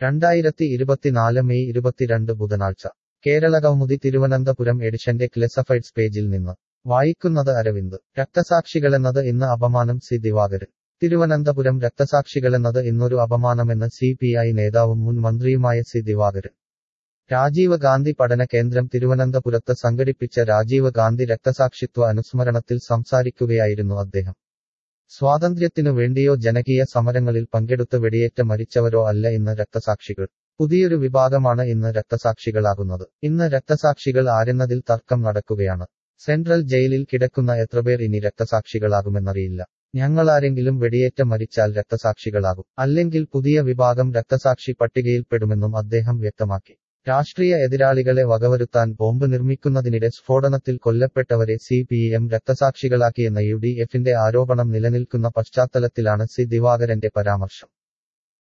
രണ്ടായിരത്തി ഇരുപത്തിനാല് മെയ് ഇരുപത്തിരണ്ട് ബുധനാഴ്ച കേരള കൗമുദി തിരുവനന്തപുരം എഡിഷന്റെ ക്ലെസഫൈഡ്സ് പേജിൽ നിന്ന് വായിക്കുന്നത് അരവിന്ദ് രക്തസാക്ഷികളെന്നത് ഇന്ന് അപമാനം സി ദിവാകരൻ തിരുവനന്തപുരം രക്തസാക്ഷികളെന്നത് ഇന്നൊരു അപമാനമെന്ന് സി പി ഐ നേതാവും മുൻ മന്ത്രിയുമായ സി ദിവാകരൻ രാജീവ് ഗാന്ധി പഠന കേന്ദ്രം തിരുവനന്തപുരത്ത് സംഘടിപ്പിച്ച രാജീവ് ഗാന്ധി രക്തസാക്ഷിത്വ അനുസ്മരണത്തിൽ സംസാരിക്കുകയായിരുന്നു അദ്ദേഹം സ്വാതന്ത്ര്യത്തിനു വേണ്ടിയോ ജനകീയ സമരങ്ങളിൽ പങ്കെടുത്ത് വെടിയേറ്റ് മരിച്ചവരോ അല്ല ഇന്ന് രക്തസാക്ഷികൾ പുതിയൊരു വിഭാഗമാണ് ഇന്ന് രക്തസാക്ഷികളാകുന്നത് ഇന്ന് രക്തസാക്ഷികൾ ആരെന്നതിൽ തർക്കം നടക്കുകയാണ് സെൻട്രൽ ജയിലിൽ കിടക്കുന്ന എത്രപേർ ഇനി രക്തസാക്ഷികളാകുമെന്നറിയില്ല ഞങ്ങളാരെങ്കിലും വെടിയേറ്റ് മരിച്ചാൽ രക്തസാക്ഷികളാകും അല്ലെങ്കിൽ പുതിയ വിഭാഗം രക്തസാക്ഷി പട്ടികയിൽപ്പെടുമെന്നും അദ്ദേഹം വ്യക്തമാക്കി രാഷ്ട്രീയ എതിരാളികളെ വകവരുത്താൻ ബോംബ് നിർമ്മിക്കുന്നതിനിടെ സ്ഫോടനത്തിൽ കൊല്ലപ്പെട്ടവരെ സി പി എം രക്തസാക്ഷികളാക്കിയെന്ന യു ഡി എഫിന്റെ ആരോപണം നിലനിൽക്കുന്ന പശ്ചാത്തലത്തിലാണ് സി ദിവാകരന്റെ പരാമർശം